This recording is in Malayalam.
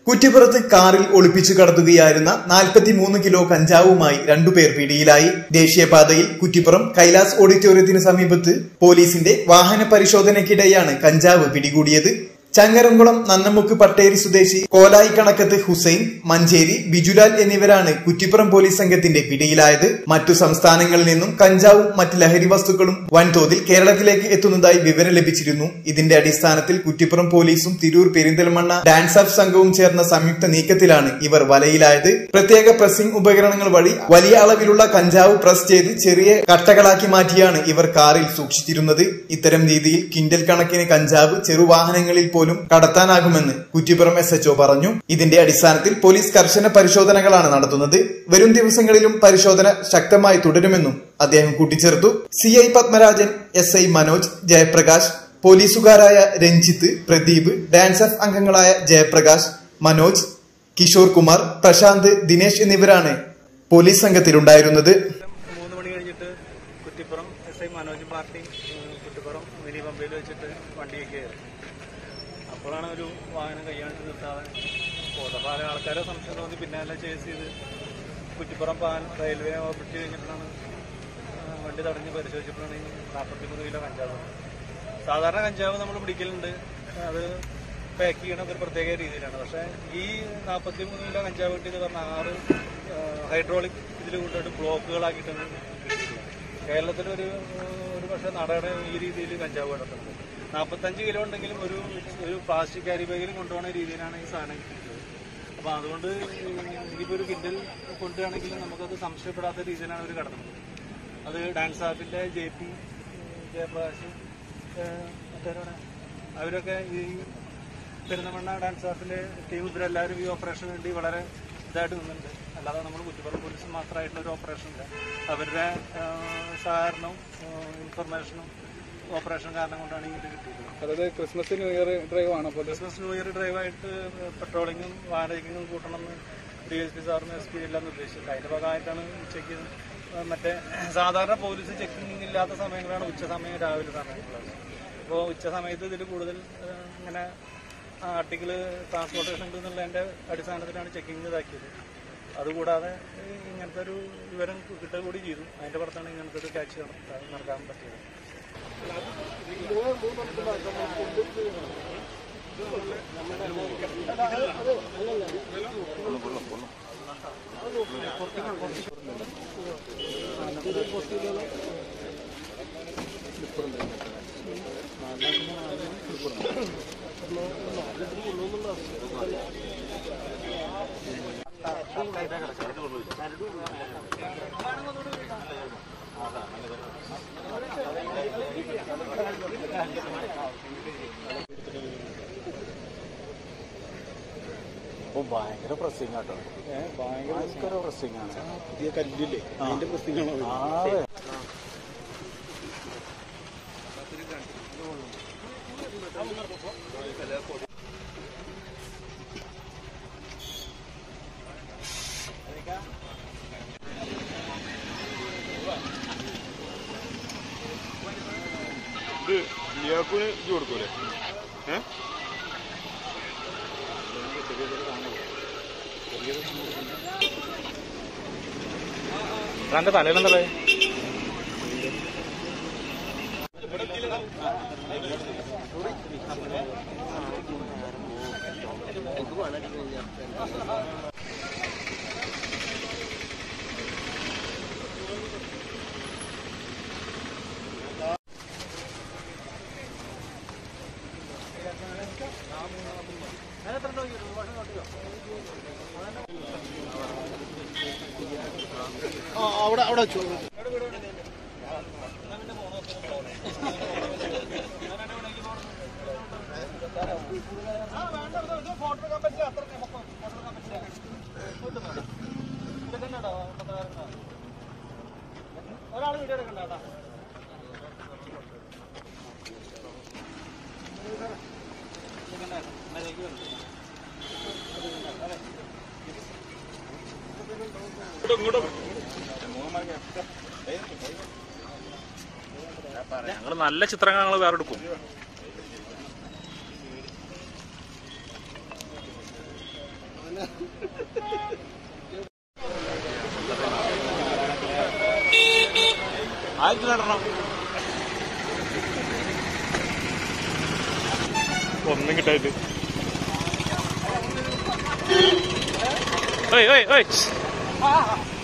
കുറ്റിപ്പുറത്ത് കാറിൽ ഒളിപ്പിച്ചു കടത്തുകയായിരുന്ന നാൽപ്പത്തിമൂന്ന് കിലോ കഞ്ചാവുമായി രണ്ടുപേർ പിടിയിലായി ദേശീയപാതയിൽ കുറ്റിപ്പുറം കൈലാസ് ഓഡിറ്റോറിയത്തിന് സമീപത്ത് പോലീസിന്റെ വാഹന പരിശോധനയ്ക്കിടെയാണ് കഞ്ചാവ് പിടികൂടിയത് ചങ്ങരംകുളം നന്നമുക്ക് പട്ടേരി സ്വദേശി കോലായി കണക്കത്ത് ഹുസൈൻ മഞ്ചേരി ബിജുലാൽ എന്നിവരാണ് കുറ്റിപ്പുറം പോലീസ് സംഘത്തിന്റെ പിടിയിലായത് മറ്റു സംസ്ഥാനങ്ങളിൽ നിന്നും കഞ്ചാവും മറ്റ് ലഹരി വസ്തുക്കളും വൻതോതിൽ കേരളത്തിലേക്ക് എത്തുന്നതായി വിവരം ലഭിച്ചിരുന്നു ഇതിന്റെ അടിസ്ഥാനത്തിൽ കുറ്റിപ്പുറം പോലീസും തിരൂർ പെരിന്തൽമണ്ണ ഡാൻസ് ഓഫ് സംഘവും ചേർന്ന സംയുക്ത നീക്കത്തിലാണ് ഇവർ വലയിലായത് പ്രത്യേക പ്രസിംഗ് ഉപകരണങ്ങൾ വഴി വലിയ അളവിലുള്ള കഞ്ചാവ് പ്രസ് ചെയ്ത് ചെറിയ കട്ടകളാക്കി മാറ്റിയാണ് ഇവർ കാറിൽ സൂക്ഷിച്ചിരുന്നത് ഇത്തരം രീതിയിൽ കിൻഡൽ കണക്കിന് കഞ്ചാവ് ചെറുവാഹനങ്ങളിൽ പോലും കടത്താനാകുമെന്ന് കുറ്റിപ്പുറം എസ് എച്ച്ഒ പറഞ്ഞു ഇതിന്റെ അടിസ്ഥാനത്തിൽ പോലീസ് കർശന പരിശോധനകളാണ് നടത്തുന്നത് വരും ദിവസങ്ങളിലും പരിശോധന ശക്തമായി തുടരുമെന്നും അദ്ദേഹം കൂട്ടിച്ചേർത്തു C I Padmarajan S I Manoj Jayaprakash പോലീസുകാരായ രഞ്ജിത്ത് പ്രദീപ് ഡാൻസ് ഓഫ് അംഗങ്ങളായ ജയപ്രകാശ് മനോജ് കിഷോർ കുമാർ പ്രശാന്ത് ദിനേശ് എന്നിവരാണ് പോലീസ് സംഘത്തിലുണ്ടായിരുന്നത് മൂന്ന് മണി കഴിഞ്ഞിട്ട് Kuttippuram S I Manoj party ഉം, കുറ്റിപ്പുറം മിനി പമ്പയിൽ വെച്ചിട്ട് വണ്ടി വയ്ക്കുകയായിരുന്നു അപ്പോഴാണ് ഒരു വാഹനം കൈകാണിച്ച് നിർത്താതെ പോകുന്നത് അപ്പോൾ ആ ആൾക്കാരെ സംശയം തോന്നി പിന്നാലെ ചേസ് ചെയ്ത് കുറ്റിപ്പുറം പാൻ റെയിൽവേ ഓവർബ്രിഡ്ജ് കഴിഞ്ഞപ്പോഴാണ് ആ, വണ്ടി തടഞ്ഞ് പരിശോധിച്ചപ്പോഴാണ് ഈ നാൽപ്പത്തിമൂന്ന് കിലോ കഞ്ചാവ് സാധാരണ കഞ്ചാവ് നമ്മൾ പിടിക്കലുണ്ട് അത് പാക്ക് ചെയ്യണത് ഒരു പ്രത്യേക രീതിയിലാണ് പക്ഷേ ഈ നാൽപ്പത്തി മൂന്ന് കിലോ കഞ്ചാവ് കിട്ടിയത് പറഞ്ഞാൽ ആറ് ഹൈഡ്രോളിക് ഇതിൽ കൊണ്ടിട്ട് ബ്ലോക്കുകളാക്കിയിട്ടാണ് കിട്ടിയിട്ടുള്ളത് കേരളത്തിലൊരു ഒരു പക്ഷേ നടയുടെ ഈ രീതിയിൽ കഞ്ചാവ് കിടക്കുന്നത് നാൽപ്പത്തഞ്ച് കിലോ ഉണ്ടെങ്കിലും ഒരു ഒരു പ്ലാസ്റ്റിക് ക്യാരി ബാഗിൽ കൊണ്ടുപോകുന്ന രീതിയിലാണ് ഈ സാധനം കിട്ടിയത് അപ്പോൾ അതുകൊണ്ട് ഇതിപ്പോൾ ഒരു കിൻഡൽ കൊണ്ടുവരികയാണെങ്കിൽ നമുക്കത് സംശയപ്പെടാത്ത രീതിയിലാണ് അവർ കടന്നത് അത് ഡാൻസ് ആപ്പിൻ്റെ ജെ പി ജയപ്രകാശ് ഏഹ് മറ്റേവരാണ് അവരൊക്കെ ഈ പെരുന്തമണ്ണ ഡാൻസ് ആപ്പിലെ ടീം ഇവരെല്ലാവരും ഈ ഓപ്പറേഷന് വേണ്ടി വളരെ ഇതായിട്ട് നിന്നുണ്ട് അല്ലാതെ നമ്മൾ കുറ്റിപ്പുറം പോലീസ് മാത്രമായിട്ടുള്ള ഒരു ഓപ്പറേഷൻ ഇല്ല അവരുടെ ഏഹ് സഹകരണവും ഏഹ് ഇൻഫർമേഷനും ഓപ്പറേഷൻ കാരണം കൊണ്ടാണ് ഈ ഇത് കിട്ടിയിട്ടുള്ളത് അതായത് ക്രിസ്മസ് ന്യൂ ഇയർ ഡ്രൈവ് ആണ് അപ്പോൾ ക്രിസ്മസ് ന്യൂ ഇയർ ഡ്രൈവായിട്ട് പെട്രോളിങ്ങും വാടകയ്ക്കും കൂട്ടണമെന്ന് ഡി എസ് പി സാറിന് എസ് പി എല്ലാം നിർദ്ദേശിച്ചത് അതിന്റെ ഭാഗമായിട്ടാണ് ഉച്ചയ്ക്ക് മറ്റേ സാധാരണ പോലീസ് ചെക്കിംഗ് ഇല്ലാത്ത സമയങ്ങളാണ് ഉച്ച സമയം രാവിലെ സമയങ്ങളുള്ളത് അപ്പോൾ ഉച്ച സമയത്ത് ഇതിൽ കൂടുതൽ ഏഹ്, ഇങ്ങനെ ആർട്ടിക്കിൾ ട്രാൻസ്പോർട്ടേഷൻ ഉണ്ട് എന്നുള്ളതിന്റെ അടിസ്ഥാനത്തിലാണ് ചെക്കിംഗ് ഇതാക്കിയത് അതുകൂടാതെ ഈ ഇങ്ങനത്തെ ഒരു വിവരം കിട്ടുക കൂടി ചെയ്തു അതിന്റെ പുറത്താണ് ഇങ്ങനത്തെ ഒരു ക്യാച്ച് നടക്കാൻ പറ്റിയത് ഭയങ്കര പ്രസിംഗ് ആട്ടോ ഭയങ്കര പ്രസിംഗ് ആണ് പുതിയ കല്ലില്ലേ അതിന്റെ പ്രശ്നങ്ങളാണ് ആ ഇത് ലിയാക്കുന് ഇത് കൊടുക്കൂലേ ഏഹ് തന്റെ തലയിലെന്തല്ലേ അവിടെ അവിടെ വെച്ചു ഒരാൾ വീഡിയോ എടുക്കണ്ട കേട്ടോ ഞങ്ങൾ നല്ല ചിത്രങ്ങൾ ഞങ്ങൾ വേറെ എടുക്കും ആയിട്ട് നടണം ഒന്നും കിട്ടായിട്ട് ഓയ് ഓയ് ഓയ്